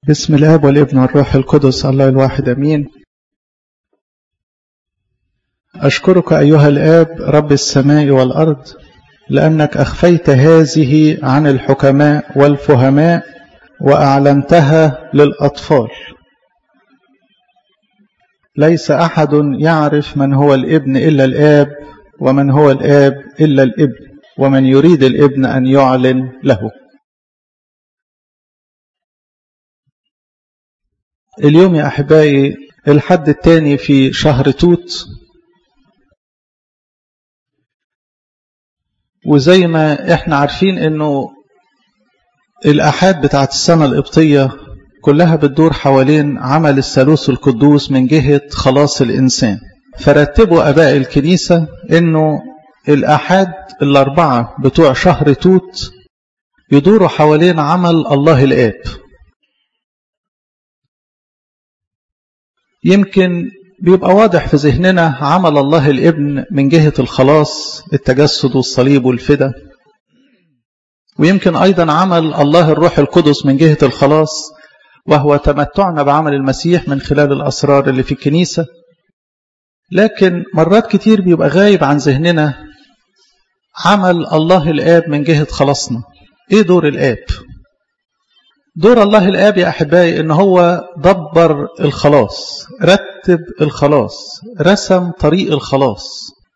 بسم الاب والابن والروح القدس الله الواحد امين اشكرك ايها الاب رب السماء والارض لانك اخفيت هذه عن الحكماء والفهماء واعلنتها للاطفال ليس احد يعرف من هو الابن الا الاب ومن هو الاب الا الابن ومن يريد الابن ان يعلن له اليوم يا أحبائي الحد الثاني في شهر توت وزي ما احنا عارفين انه الأحاد بتاعت السنة القبطية كلها بتدور حوالين عمل الثالوث القدوس من جهة خلاص الإنسان فرتبوا أباء الكنيسة انه الأحاد الأربعة بتوع شهر توت يدوروا حوالين عمل الله الآب يمكن بيبقى واضح في ذهننا عمل الله الابن من جهة الخلاص التجسد والصليب والفدا ويمكن أيضا عمل الله الروح القدس من جهة الخلاص وهو تمتعنا بعمل المسيح من خلال الأسرار اللي في الكنيسة لكن مرات كتير بيبقى غايب عن ذهننا عمل الله الآب من جهة خلاصنا إيه دور الآب؟ دور الله الآب يا أحبائي إن هو دبر الخلاص رتب الخلاص رسم طريق الخلاص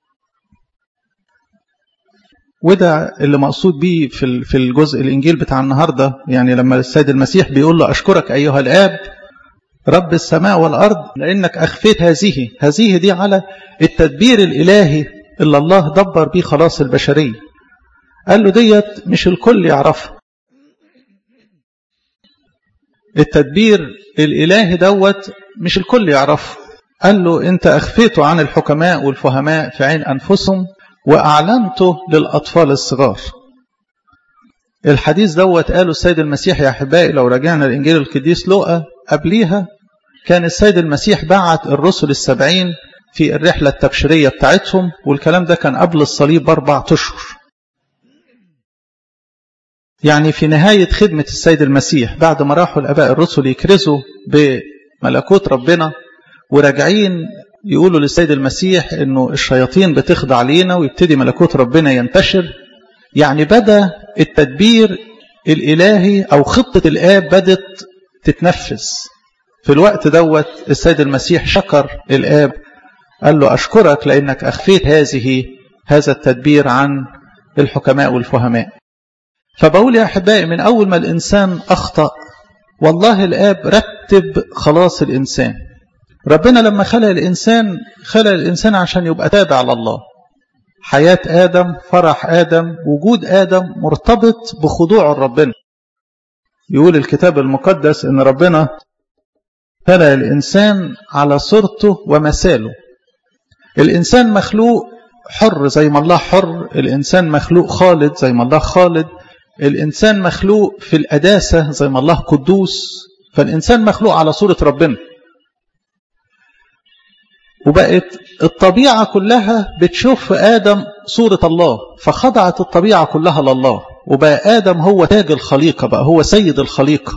وده اللي مقصود بيه في في الجزء الإنجيل بتاع النهاردة يعني لما السيد المسيح بيقول له أشكرك أيها الآب رب السماء والأرض لأنك أخفيت هذه هذه دي على التدبير الإلهي اللي الله دبر بيه خلاص البشرية قال له ديت مش الكل يعرفها التدبير الإلهي دوت مش الكل يعرفه قال له أنت أخفيته عن الحكماء والفهماء في عين أنفسهم وأعلنته للأطفال الصغار الحديث دوت قاله السيد المسيح يا أحبائي لو رجعنا الإنجيل القديس لوقا قبليها كان السيد المسيح بعت الرسل السبعين في الرحلة التبشيرية بتاعتهم والكلام ده كان قبل الصليب بأربع أشهر يعني في نهاية خدمة السيد المسيح بعد ما راحوا الأباء الرسل يكرزوا بملكوت ربنا وراجعين يقولوا للسيد المسيح انه الشياطين بتخضع لينا ويبتدي ملكوت ربنا ينتشر يعني بدأ التدبير الإلهي أو خطة الآب بدت تتنفذ في الوقت دوت السيد المسيح شكر الآب قال له أشكرك لأنك أخفيت هذه هذا التدبير عن الحكماء والفهماء فبقول يا أحبائي من أول ما الإنسان أخطأ والله الآب رتب خلاص الإنسان ربنا لما خلق الإنسان خلق الإنسان عشان يبقى تابع لله حياة آدم فرح آدم وجود آدم مرتبط بخضوع ربنا يقول الكتاب المقدس إن ربنا خلق الإنسان على صورته ومثاله الإنسان مخلوق حر زي ما الله حر الإنسان مخلوق خالد زي ما الله خالد الإنسان مخلوق في الأداسة زي ما الله قدوس فالإنسان مخلوق على صورة ربنا وبقت الطبيعة كلها بتشوف في آدم صورة الله فخضعت الطبيعة كلها لله وبقى آدم هو تاج الخليقة بقى هو سيد الخليقة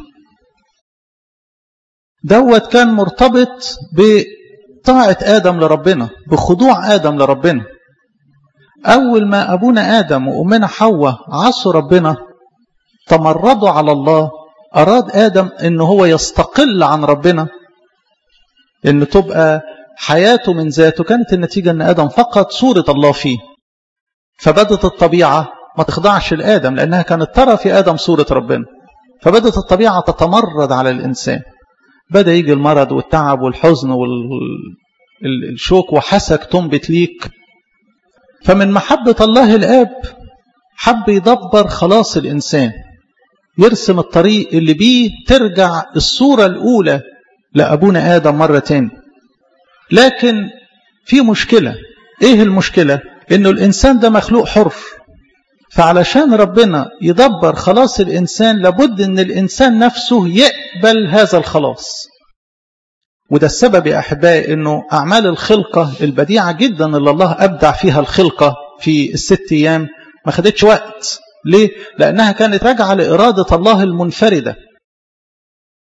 دوت كان مرتبط بطاعة آدم لربنا بخضوع آدم لربنا أول ما أبونا آدم وأمنا حواء عصوا ربنا تمردوا على الله أراد آدم أن هو يستقل عن ربنا أن تبقى حياته من ذاته كانت النتيجة أن آدم فقد صورة الله فيه فبدت الطبيعة ما تخضعش لآدم لأنها كانت ترى في آدم صورة ربنا فبدت الطبيعة تتمرد على الإنسان بدأ يجي المرض والتعب والحزن والشوك وحسك تنبت ليك فمن محبة الله الآب حب يدبر خلاص الإنسان يرسم الطريق اللي بيه ترجع الصورة الأولى لأبونا آدم مرة تاني لكن في مشكلة إيه المشكلة؟ إنه الإنسان ده مخلوق حر فعلشان ربنا يدبر خلاص الإنسان لابد إن الإنسان نفسه يقبل هذا الخلاص وده السبب يا أحبائي أنه أعمال الخلقة البديعة جدا اللي الله أبدع فيها الخلقة في الست أيام ما خدتش وقت ليه؟ لأنها كانت راجعة لإرادة الله المنفردة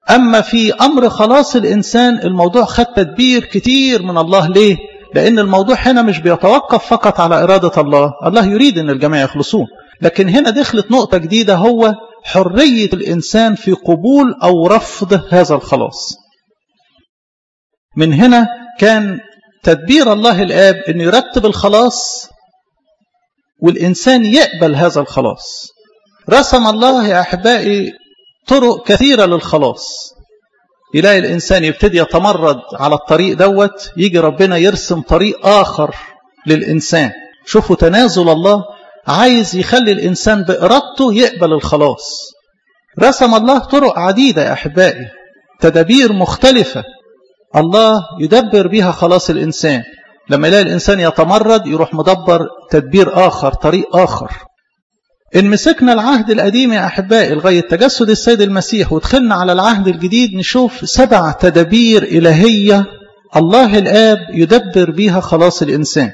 أما في أمر خلاص الإنسان الموضوع خد تدبير كتير من الله ليه؟ لأن الموضوع هنا مش بيتوقف فقط على إرادة الله الله يريد أن الجميع يخلصون لكن هنا دخلت نقطة جديدة هو حرية الإنسان في قبول أو رفض هذا الخلاص من هنا كان تدبير الله الآب أن يرتب الخلاص والإنسان يقبل هذا الخلاص رسم الله يا أحبائي طرق كثيرة للخلاص يلاقي الإنسان يبتدي يتمرد على الطريق دوت يجي ربنا يرسم طريق آخر للإنسان شوفوا تنازل الله عايز يخلي الإنسان بإرادته يقبل الخلاص رسم الله طرق عديدة يا أحبائي تدابير مختلفة الله يدبر بها خلاص الإنسان لما يلاقي الإنسان يتمرد يروح مدبر تدبير آخر طريق آخر إن مسكنا العهد القديم يا أحبائي لغاية تجسد السيد المسيح ودخلنا على العهد الجديد نشوف سبع تدابير إلهية الله الآب يدبر بها خلاص الإنسان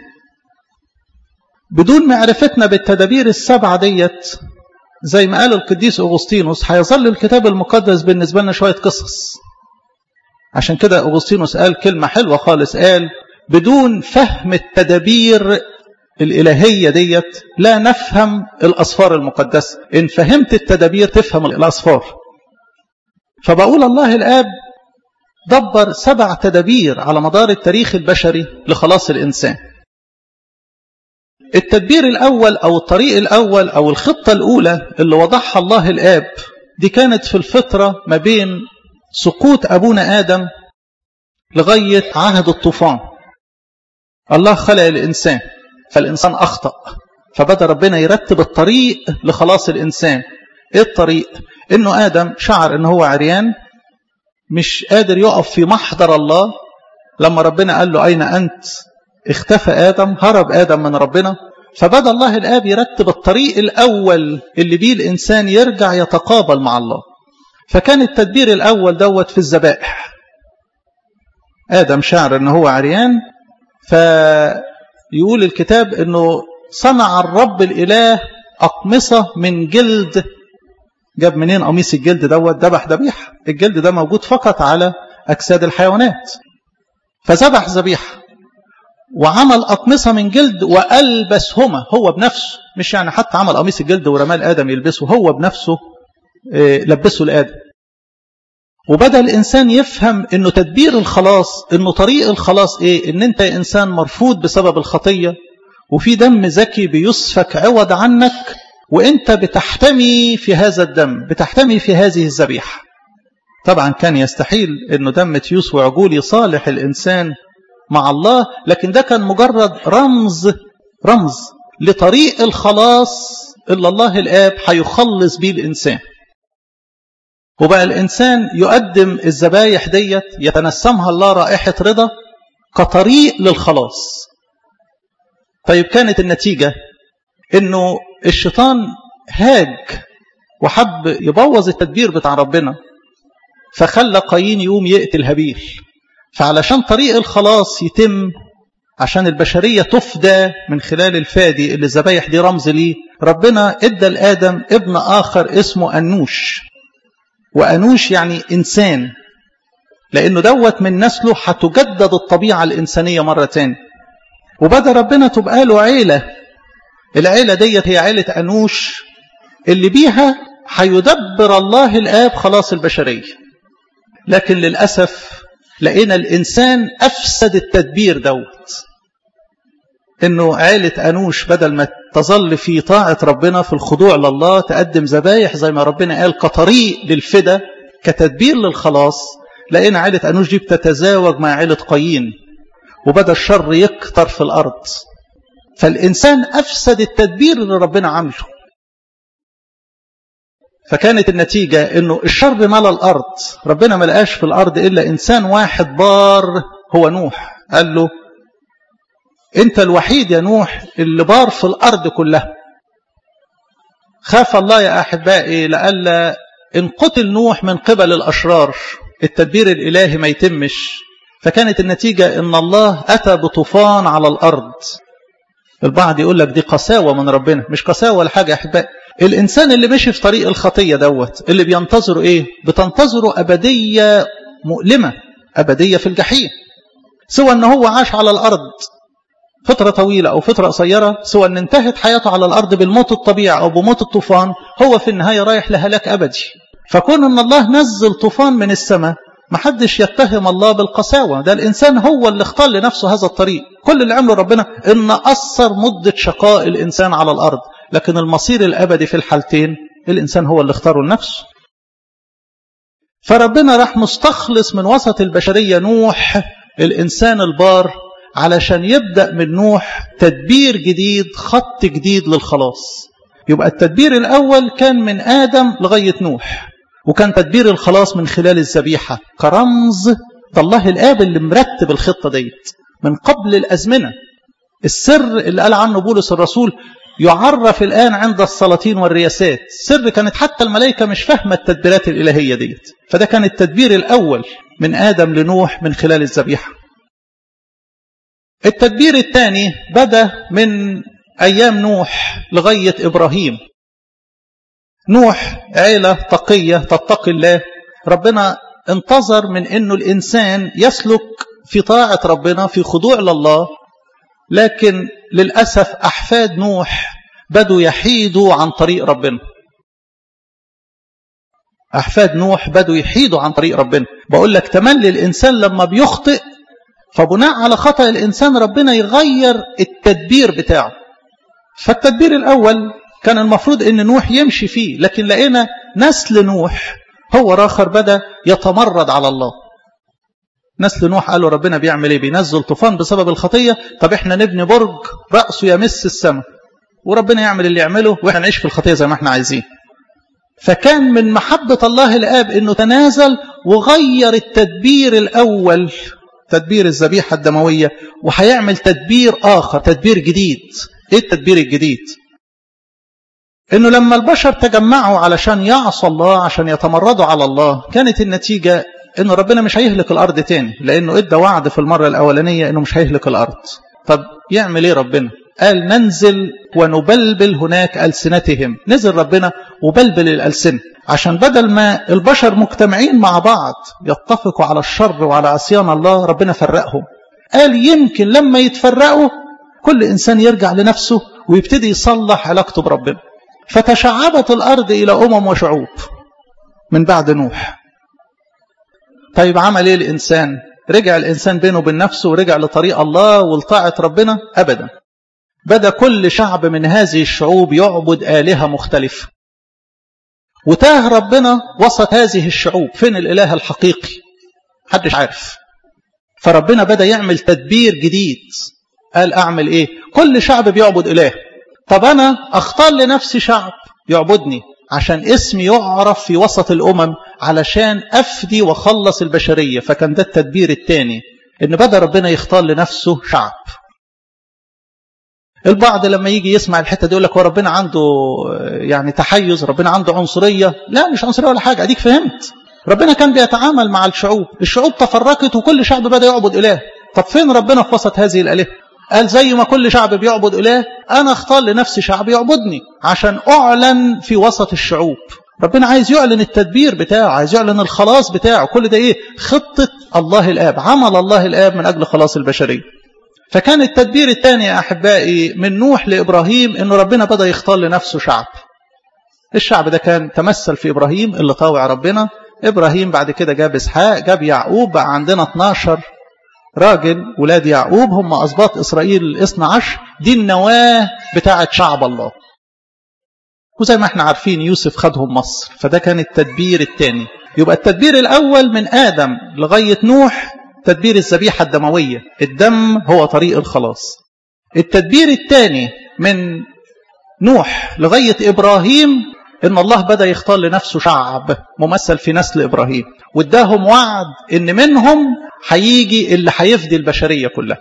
بدون معرفتنا بالتدابير السبعة ديت زي ما قال القديس أغسطينوس هيظل الكتاب المقدس بالنسبة لنا شوية قصص عشان كده أغسطينوس قال كلمة حلوة خالص قال بدون فهم التدابير الإلهية ديت لا نفهم الأصفار المقدسة إن فهمت التدابير تفهم الأصفار فبقول الله الآب دبر سبع تدابير على مدار التاريخ البشري لخلاص الإنسان التدبير الأول أو الطريق الأول أو الخطة الأولى اللي وضعها الله الآب دي كانت في الفترة ما بين سقوط أبونا آدم لغاية عهد الطوفان الله خلق الإنسان فالإنسان أخطأ فبدأ ربنا يرتب الطريق لخلاص الإنسان إيه الطريق؟ إنه آدم شعر إنه هو عريان مش قادر يقف في محضر الله لما ربنا قال له أين أنت اختفى آدم هرب آدم من ربنا فبدأ الله الآب يرتب الطريق الأول اللي بيه الإنسان يرجع يتقابل مع الله فكان التدبير الأول دوت في الذبائح آدم شعر أنه هو عريان فيقول الكتاب أنه صنع الرب الإله أقمصة من جلد جاب منين قميص الجلد دوت ذبح ذبيحة الجلد ده موجود فقط على أجساد الحيوانات فذبح ذبيحة وعمل أقمصة من جلد وألبسهما هو بنفسه مش يعني حتى عمل قميص الجلد ورماه لآدم يلبسه هو بنفسه لبسه لآدم وبدأ الإنسان يفهم أنه تدبير الخلاص أنه طريق الخلاص إيه أن أنت إنسان مرفوض بسبب الخطية وفي دم زكي بيسفك عوض عنك وأنت بتحتمي في هذا الدم بتحتمي في هذه الذبيحة طبعا كان يستحيل أنه دم تيوس وعجول يصالح الإنسان مع الله لكن ده كان مجرد رمز رمز لطريق الخلاص اللي الله الآب هيخلص بيه الإنسان وبقى الإنسان يقدم الذبايح ديت يتنسمها الله رائحة رضا كطريق للخلاص طيب كانت النتيجة انه الشيطان هاج وحب يبوظ التدبير بتاع ربنا فخلى قايين يقوم يقتل هابيل فعلشان طريق الخلاص يتم عشان البشرية تفدى من خلال الفادي اللي الذبايح دي رمز ليه ربنا ادى لآدم ابن آخر اسمه أنوش وأنوش يعني إنسان لأنه دوت من نسله هتجدد الطبيعة الإنسانية مرة تاني وبدأ ربنا تبقى له عيلة العيلة ديت هي عيلة أنوش اللي بيها هيدبر الله الآب خلاص البشرية لكن للأسف لقينا الإنسان أفسد التدبير دوت إنه عيلة أنوش بدل ما تظل في طاعة ربنا في الخضوع لله تقدم ذبايح زي ما ربنا قال كطريق للفدا كتدبير للخلاص لقينا عيلة أنوش دي بتتزاوج مع عيلة قايين وبدأ الشر يكتر في الأرض فالإنسان أفسد التدبير اللي ربنا عامله فكانت النتيجة أنه الشر ملا الأرض ربنا ما لقاش في الأرض إلا إنسان واحد بار هو نوح قال له أنت الوحيد يا نوح اللي بار في الأرض كلها خاف الله يا أحبائي لألا إن قتل نوح من قبل الأشرار التدبير الإلهي ما يتمش فكانت النتيجة إن الله أتى بطوفان على الأرض البعض يقول لك دي قساوة من ربنا مش قساوة ولا حاجة يا أحبائي الإنسان اللي مشي في طريق الخطية دوت اللي بينتظره إيه بتنتظره أبدية مؤلمة أبدية في الجحيم سوى أن هو عاش على الأرض فترة طويلة أو فترة قصيرة سوى أن انتهت حياته على الأرض بالموت الطبيعي أو بموت الطوفان هو في النهاية رايح لهلاك أبدي فكون أن الله نزل طوفان من السماء محدش يتهم الله بالقساوة ده الإنسان هو اللي اختار لنفسه هذا الطريق كل اللي عمله ربنا إن أثر مدة شقاء الإنسان على الأرض لكن المصير الأبدي في الحالتين الإنسان هو اللي اختاره لنفسه فربنا راح مستخلص من وسط البشرية نوح الإنسان البار علشان يبدأ من نوح تدبير جديد خط جديد للخلاص يبقى التدبير الأول كان من آدم لغاية نوح وكان تدبير الخلاص من خلال الذبيحة كرمز ده الله الآب اللي مرتب الخطة ديت من قبل الأزمنة السر اللي قال عنه بولس الرسول يعرف الآن عند السلاطين والرياسات سر كانت حتى الملائكة مش فاهمة التدبيرات الإلهية ديت فده كان التدبير الأول من آدم لنوح من خلال الذبيحة التدبير الثاني بدأ من أيام نوح لغاية إبراهيم نوح عيلة تقية تتقي الله ربنا انتظر من أنه الإنسان يسلك في طاعة ربنا في خضوع لله لكن للأسف أحفاد نوح بدوا يحيدوا عن طريق ربنا أحفاد نوح بدوا يحيدوا عن طريق ربنا بقول لك تملي الإنسان لما بيخطئ فبناء على خطأ الإنسان ربنا يغير التدبير بتاعه فالتدبير الأول كان المفروض أن نوح يمشي فيه لكن لقينا نسل نوح هو راخر بدأ يتمرد على الله نسل نوح قالوا ربنا بيعمل ايه بينزل طوفان بسبب الخطية طب احنا نبني برج رأسه يمس السماء وربنا يعمل اللي يعمله واحنا نعيش في الخطية زي ما احنا عايزين فكان من محبة الله الآب انه تنازل وغير التدبير الأول تدبير الذبيحة الدموية وهيعمل تدبير آخر تدبير جديد ايه التدبير الجديد انه لما البشر تجمعوا علشان يعصوا الله عشان يتمردوا على الله كانت النتيجة انه ربنا مش هيهلك الارض تاني لانه ادى وعد في المرة الاولانية انه مش هيهلك الارض طب يعمل ايه ربنا قال ننزل ونبلبل هناك ألسنتهم نزل ربنا وبلبل الألسنة عشان بدل ما البشر مجتمعين مع بعض يتفقوا على الشر وعلى عصيان الله ربنا فرقهم قال يمكن لما يتفرقوا كل إنسان يرجع لنفسه ويبتدي يصلح علاقته بربنا فتشعبت الأرض إلى أمم وشعوب من بعد نوح طيب عمل ايه الانسان رجع الانسان بينه وبين نفسه ورجع لطريق الله ولطاعه ربنا ابدا بدا كل شعب من هذه الشعوب يعبد الهه مختلفه وتاه ربنا وسط هذه الشعوب فين الاله الحقيقي محدش عارف فربنا بدا يعمل تدبير جديد قال اعمل ايه كل شعب بيعبد اله طب انا اختار لنفسي شعب يعبدني عشان اسمي يعرف في وسط الأمم علشان أفدي وخلص البشرية فكان ده التدبير الثاني إن بدأ ربنا يختار لنفسه شعب البعض لما يجي يسمع الحتة دي يقول لك هو ربنا عنده يعني تحيز ربنا عنده عنصرية لا مش عنصرية ولا حاجة أديك فهمت ربنا كان بيتعامل مع الشعوب الشعوب تفرقت وكل شعب بدأ يعبد إله طب فين ربنا في وسط هذه الآلهة قال زي ما كل شعب بيعبد إله أنا اختار لنفسي شعب يعبدني عشان أعلن في وسط الشعوب ربنا عايز يعلن التدبير بتاعه عايز يعلن الخلاص بتاعه كل ده إيه خطة الله الآب عمل الله الآب من أجل خلاص البشرية فكان التدبير الثاني يا أحبائي من نوح لإبراهيم إنه ربنا بدأ يختار لنفسه شعب الشعب ده كان تمثل في إبراهيم اللي طاوع ربنا إبراهيم بعد كده جاب إسحاق جاب يعقوب بقى عندنا 12 راجل ولاد يعقوب هم أسباط إسرائيل الاثنى عشر دي النواة بتاعة شعب الله وزي ما احنا عارفين يوسف خدهم مصر فده كان التدبير الثاني يبقى التدبير الأول من آدم لغاية نوح تدبير الذبيحة الدموية الدم هو طريق الخلاص التدبير الثاني من نوح لغاية إبراهيم إن الله بدأ يختار لنفسه شعب ممثل في نسل إبراهيم واداهم وعد إن منهم هيجي اللي هيفدي البشرية كلها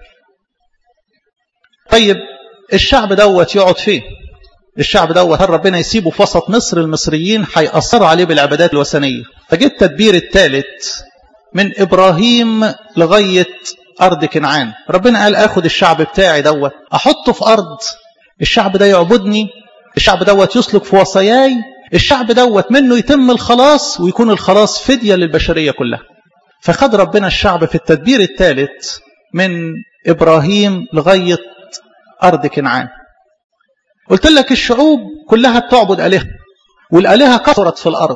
طيب الشعب دوت يقعد فين الشعب دوت هل ربنا يسيبه في وسط مصر المصريين هيأثروا عليه بالعبادات الوثنية فجه التدبير الثالث من إبراهيم لغاية أرض كنعان ربنا قال أخد الشعب بتاعي دوت أحطه في أرض الشعب ده يعبدني الشعب دوت يسلك في وصاياي الشعب دوت منه يتم الخلاص ويكون الخلاص فدية للبشرية كلها فخد ربنا الشعب في التدبير الثالث من إبراهيم لغاية أرض كنعان قلت لك الشعوب كلها بتعبد آلهة والآلهة كثرت في الأرض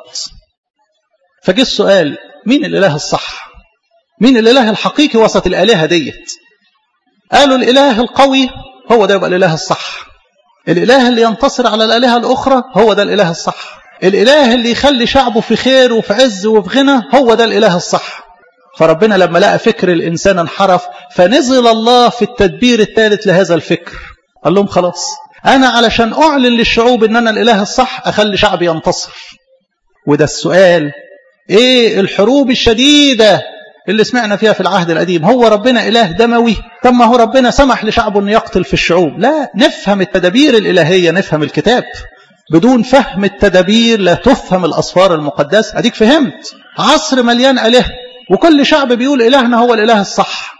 فجه السؤال مين الإله الصح مين الإله الحقيقي وسط الآلهة ديت قالوا الإله القوي هو ده يبقى الإله الصح الإله اللي ينتصر على الآلهة الأخرى هو ده الإله الصح الإله اللي يخلي شعبه في خير وفي عز وفي غنى هو ده الإله الصح فربنا لما لقى فكر الإنسان انحرف فنزل الله في التدبير الثالث لهذا الفكر قال لهم خلاص أنا علشان أعلن للشعوب أن أنا الإله الصح أخلي شعبي ينتصر وده السؤال إيه الحروب الشديدة اللي سمعنا فيها في العهد القديم هو ربنا إله دموي طب ما هو ربنا سمح لشعبه أن يقتل في الشعوب لا نفهم التدابير الإلهية نفهم الكتاب بدون فهم التدابير لا تفهم الأسفار المقدسة أديك فهمت عصر مليان أله وكل شعب بيقول إلهنا هو الإله الصح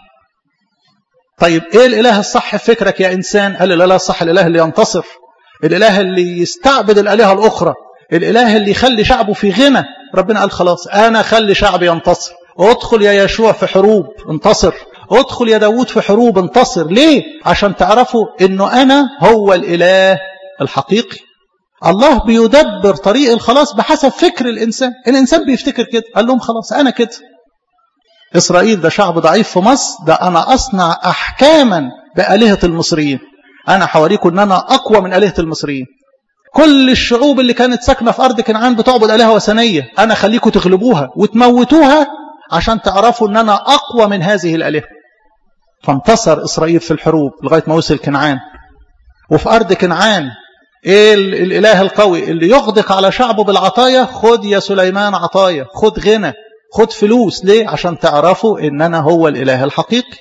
طيب إيه الإله الصح في فكرك يا إنسان قال الإله الصح الإله اللي ينتصر الإله اللي يستعبد الآلهة الأخرى الإله اللي يخلي شعبه في غنى ربنا قال خلاص أنا خلي شعبي ينتصر ادخل يا يشوع في حروب انتصر ادخل يا داود في حروب انتصر ليه عشان تعرفوا انه انا هو الاله الحقيقي الله بيدبر طريق الخلاص بحسب فكر الانسان الانسان بيفتكر كده قال لهم خلاص انا كده اسرائيل ده شعب ضعيف في مصر ده انا اصنع احكاما بالهه المصريين انا حواليكم ان انا اقوى من الهه المصريين كل الشعوب اللي كانت ساكنه في ارض كنعان بتعبد الهه وثنيه انا خليكم تغلبوها وتموتوها عشان تعرفوا ان انا اقوى من هذه الالهه فانتصر اسرائيل في الحروب لغايه ما وصل كنعان وفي ارض كنعان ايه الاله القوي اللي يغدق على شعبه بالعطايا خد يا سليمان عطايا خد غنى خد فلوس ليه عشان تعرفوا ان انا هو الاله الحقيقي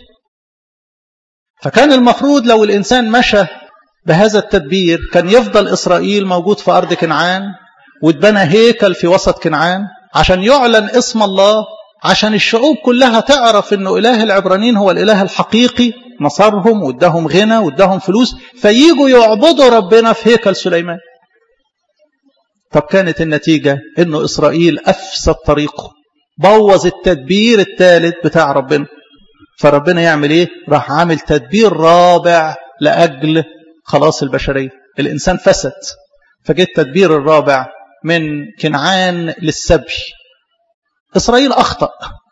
فكان المفروض لو الانسان مشى بهذا التدبير كان يفضل اسرائيل موجود في ارض كنعان واتبنى هيكل في وسط كنعان عشان يعلن اسم الله عشان الشعوب كلها تعرف انه اله العبرانيين هو الاله الحقيقي نصرهم واداهم غنى واداهم فلوس فييجوا يعبدوا ربنا في هيكل سليمان طب كانت النتيجة انه اسرائيل افسد طريقه بوظ التدبير الثالث بتاع ربنا فربنا يعمل ايه راح عامل تدبير رابع لاجل خلاص البشرية الانسان فسد فجاء التدبير الرابع من كنعان للسبي إسرائيل أخطأ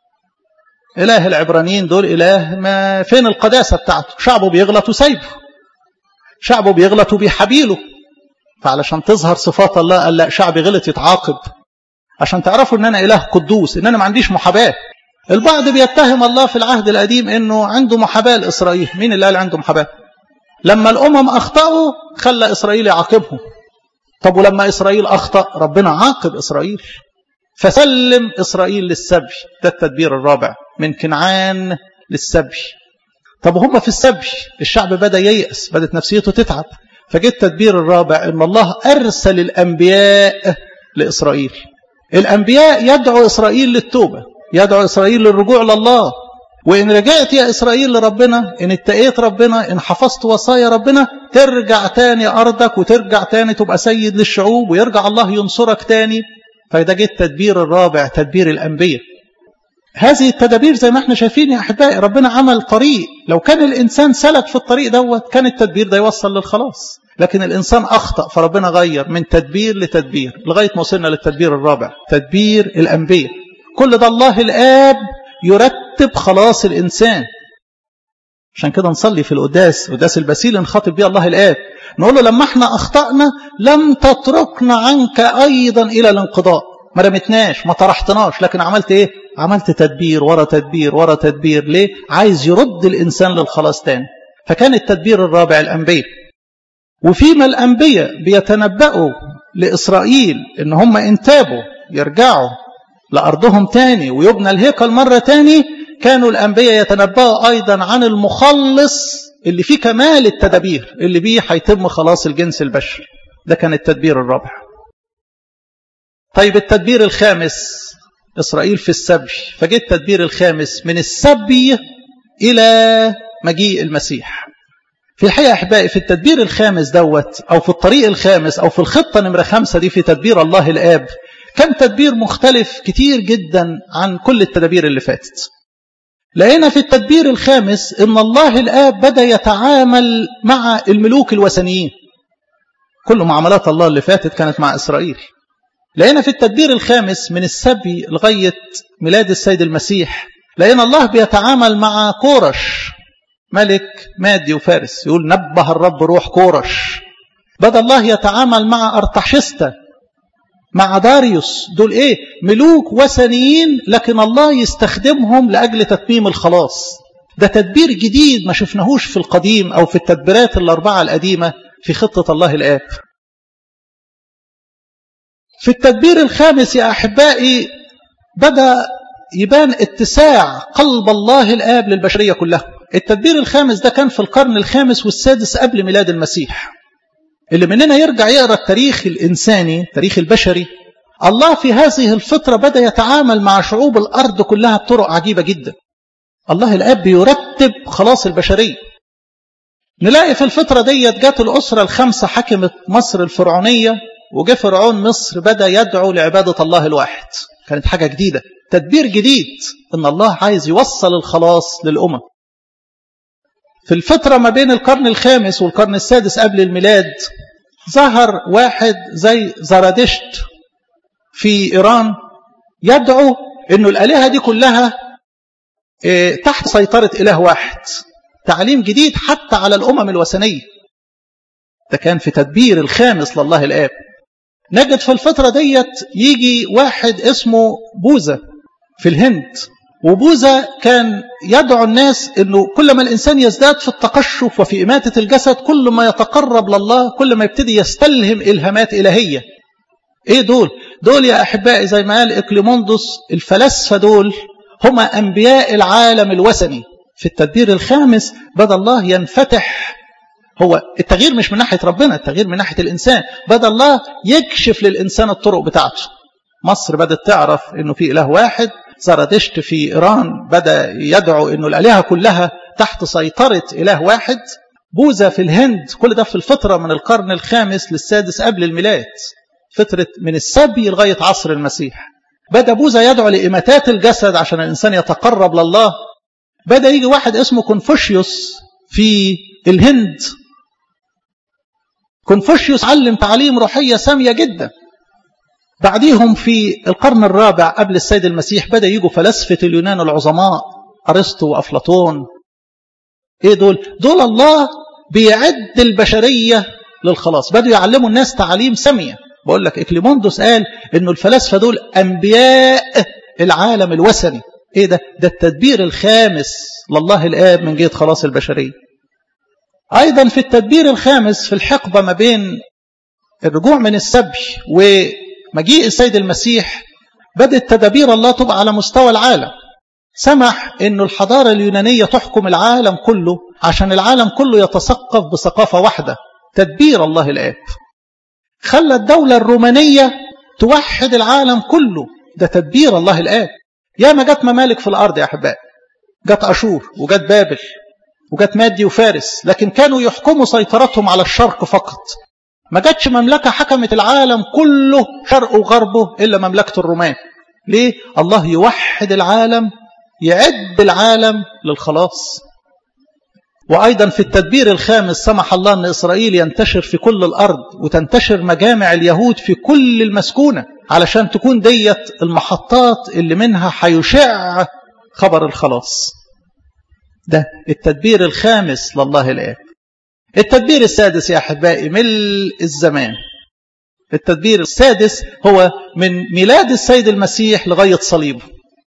إله العبرانيين دول إله ما فين القداسة بتاعته شعبه بيغلط وسايبه شعبه بيغلط وبيحبيله فعلشان تظهر صفات الله قال لا شعبي غلط يتعاقب عشان تعرفوا ان انا اله قدوس ان انا ما عنديش محاباه البعض بيتهم الله في العهد القديم انه عنده محاباه لاسرائيل مين اللي قال عنده محاباه لما الامم اخطاوا خلى اسرائيل يعاقبهم طب ولما اسرائيل اخطا ربنا عاقب اسرائيل فسلم إسرائيل للسبي ده التدبير الرابع من كنعان للسبي طب هم في السبي الشعب بدأ ييأس بدأت نفسيته تتعب فجاء التدبير الرابع إن الله أرسل الأنبياء لإسرائيل الأنبياء يدعو إسرائيل للتوبة يدعو إسرائيل للرجوع لله وإن رجعت يا إسرائيل لربنا إن اتقيت ربنا إن حفظت وصايا ربنا ترجع تاني أرضك وترجع تاني تبقى سيد للشعوب ويرجع الله ينصرك تاني فده جه التدبير الرابع تدبير الأنبياء هذه التدابير زي ما احنا شايفين يا أحبائي ربنا عمل طريق لو كان الإنسان سلك في الطريق دوت كان التدبير ده يوصل للخلاص لكن الإنسان أخطأ فربنا غير من تدبير لتدبير لغاية ما وصلنا للتدبير الرابع تدبير الأنبياء كل ده الله الآب يرتب خلاص الإنسان عشان كده نصلي في القداس قداس البسيل نخاطب بيه الله الآب نقول له لما احنا أخطأنا لم تتركنا عنك أيضا إلى الانقضاء ما رمتناش ما طرحتناش لكن عملت ايه عملت تدبير ورا تدبير ورا تدبير ليه عايز يرد الإنسان للخلاص تاني فكان التدبير الرابع الأنبياء وفيما الأنبياء بيتنبأوا لإسرائيل إن هم انتابوا يرجعوا لأرضهم تاني ويبنى الهيكل مرة تاني كانوا الأنبياء يتنبأوا أيضا عن المخلص اللي فيه كمال التدابير اللي بيه هيتم خلاص الجنس البشري ده كان التدبير الرابع طيب التدبير الخامس إسرائيل في السبي فجاء التدبير الخامس من السبي إلى مجيء المسيح في الحقيقة أحبائي في التدبير الخامس دوت أو في الطريق الخامس أو في الخطة نمرة خمسة دي في تدبير الله الآب كان تدبير مختلف كتير جدا عن كل التدابير اللي فاتت لقينا في التدبير الخامس ان الله الاب بدا يتعامل مع الملوك الوثنيين كل معاملات الله اللي فاتت كانت مع اسرائيل لقينا في التدبير الخامس من السبي لغايه ميلاد السيد المسيح لقينا الله بيتعامل مع كورش ملك مادي وفارس يقول نبه الرب روح كورش بدا الله يتعامل مع ارتحشستا مع داريوس دول ايه ملوك وثنيين لكن الله يستخدمهم لاجل تتميم الخلاص ده تدبير جديد ما شفناهوش في القديم او في التدبيرات الاربعه القديمه في خطه الله الاب في التدبير الخامس يا احبائي بدا يبان اتساع قلب الله الاب للبشريه كلها التدبير الخامس ده كان في القرن الخامس والسادس قبل ميلاد المسيح اللي مننا يرجع يقرا التاريخ الانساني التاريخ البشري الله في هذه الفتره بدا يتعامل مع شعوب الارض كلها بطرق عجيبه جدا الله الاب بيرتب خلاص البشريه نلاقي في الفتره ديت جت الاسره الخمسه حكمت مصر الفرعونيه وجه فرعون مصر بدا يدعو لعباده الله الواحد كانت حاجه جديده تدبير جديد ان الله عايز يوصل الخلاص للامم في الفترة ما بين القرن الخامس والقرن السادس قبل الميلاد ظهر واحد زي زرادشت في إيران يدعو أنه الآلهة دي كلها تحت سيطرة إله واحد تعليم جديد حتى على الأمم الوثنية ده كان في تدبير الخامس لله الآب نجد في الفترة ديت يجي واحد اسمه بوذا في الهند وبوذا كان يدعو الناس انه كل ما الانسان يزداد في التقشف وفي اماته الجسد كل ما يتقرب لله كل ما يبتدي يستلهم الهامات الهيه. ايه دول؟ دول يا احبائي زي ما قال اكليموندوس الفلاسفه دول هم انبياء العالم الوثني. في التدبير الخامس بدا الله ينفتح هو التغيير مش من ناحيه ربنا، التغيير من ناحيه الانسان، بدا الله يكشف للانسان الطرق بتاعته. مصر بدات تعرف انه في اله واحد زرادشت في إيران بدأ يدعو أنه الآلهة كلها تحت سيطرة إله واحد بوذا في الهند كل ده في الفترة من القرن الخامس للسادس قبل الميلاد فترة من السبي لغاية عصر المسيح بدأ بوذا يدعو لإماتات الجسد عشان الإنسان يتقرب لله بدأ يجي واحد اسمه كونفوشيوس في الهند كونفوشيوس علم تعليم روحية سامية جدا بعديهم في القرن الرابع قبل السيد المسيح بدأ يجوا فلاسفة اليونان العظماء أرسطو وأفلاطون إيه دول؟ دول الله بيعد البشرية للخلاص بدأوا يعلموا الناس تعليم سامية بقول لك إكليموندوس قال إنه الفلاسفة دول أنبياء العالم الوثني إيه ده؟ ده التدبير الخامس لله الآب من جهة خلاص البشرية أيضا في التدبير الخامس في الحقبة ما بين الرجوع من السبي و مجيء السيد المسيح بدأت تدابير الله تبقى على مستوى العالم سمح أن الحضارة اليونانية تحكم العالم كله عشان العالم كله يتثقف بثقافة واحدة تدبير الله الآب خلى الدولة الرومانية توحد العالم كله ده تدبير الله الآب يا ما جت ممالك في الأرض يا أحبائي جت أشور وجت بابل وجت مادي وفارس لكن كانوا يحكموا سيطرتهم على الشرق فقط ما جاتش مملكة حكمت العالم كله شرقه وغربه إلا مملكة الرومان ليه؟ الله يوحد العالم يعد العالم للخلاص وأيضا في التدبير الخامس سمح الله أن إسرائيل ينتشر في كل الأرض وتنتشر مجامع اليهود في كل المسكونة علشان تكون ديت المحطات اللي منها هيشع خبر الخلاص ده التدبير الخامس لله الآب التدبير السادس يا أحبائي ملء الزمان التدبير السادس هو من ميلاد السيد المسيح لغاية صليبه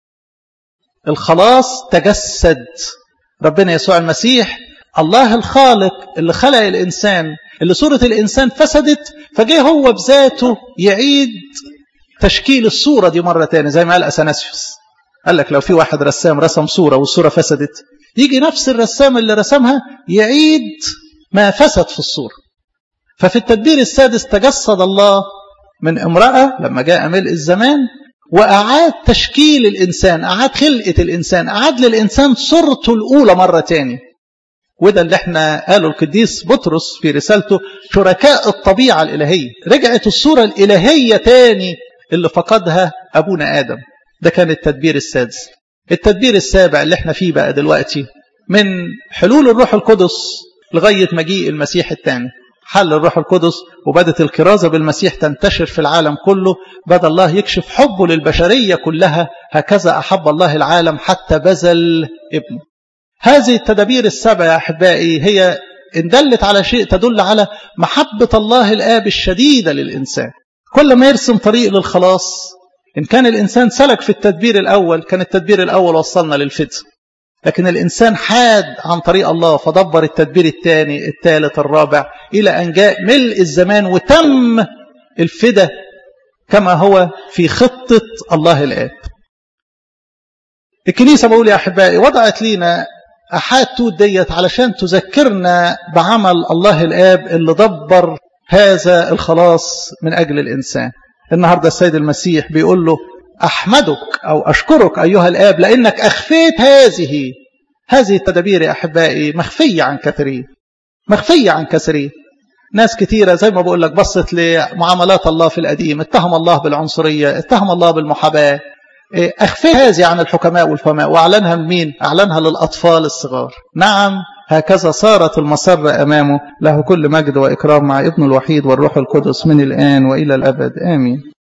الخلاص تجسد ربنا يسوع المسيح الله الخالق اللي خلق الإنسان اللي صورة الإنسان فسدت فجه هو بذاته يعيد تشكيل الصورة دي مرة تاني زي ما قال أثناسيوس قال لك لو في واحد رسام رسم صورة والصورة فسدت يجي نفس الرسام اللي رسمها يعيد ما فسد في الصورة ففي التدبير السادس تجسد الله من امرأة لما جاء ملء الزمان وأعاد تشكيل الإنسان أعاد خلقة الإنسان أعاد للإنسان صورته الأولى مرة تاني وده اللي احنا قاله القديس بطرس في رسالته شركاء الطبيعة الإلهية رجعت الصورة الإلهية تاني اللي فقدها أبونا آدم ده كان التدبير السادس التدبير السابع اللي احنا فيه بقى دلوقتي من حلول الروح القدس لغاية مجيء المسيح الثاني حل الروح القدس وبدت الكرازة بالمسيح تنتشر في العالم كله بدأ الله يكشف حبه للبشرية كلها هكذا أحب الله العالم حتى بذل ابنه هذه التدابير السبع يا أحبائي هي إن دلت على شيء تدل على محبة الله الآب الشديدة للإنسان كل ما يرسم طريق للخلاص إن كان الإنسان سلك في التدبير الأول كان التدبير الأول وصلنا للفتن لكن الإنسان حاد عن طريق الله فدبر التدبير الثاني الثالث الرابع إلى أن جاء ملء الزمان وتم الفدى كما هو في خطة الله الآب الكنيسة بقول يا أحبائي وضعت لنا أحاد توت ديت علشان تذكرنا بعمل الله الآب اللي دبر هذا الخلاص من أجل الإنسان النهاردة السيد المسيح بيقول له أحمدك أو أشكرك أيها الآب لأنك أخفيت هذه هذه التدابير يا أحبائي مخفية عن كثيرين مخفية عن كثيرين ناس كثيرة زي ما بقول لك بصت لمعاملات الله في القديم اتهم الله بالعنصرية اتهم الله بالمحاباة أخفي هذه عن الحكماء والفهماء وأعلنها لمين أعلنها للأطفال الصغار نعم هكذا صارت المسرة أمامه له كل مجد وإكرام مع ابن الوحيد والروح القدس من الآن وإلى الأبد آمين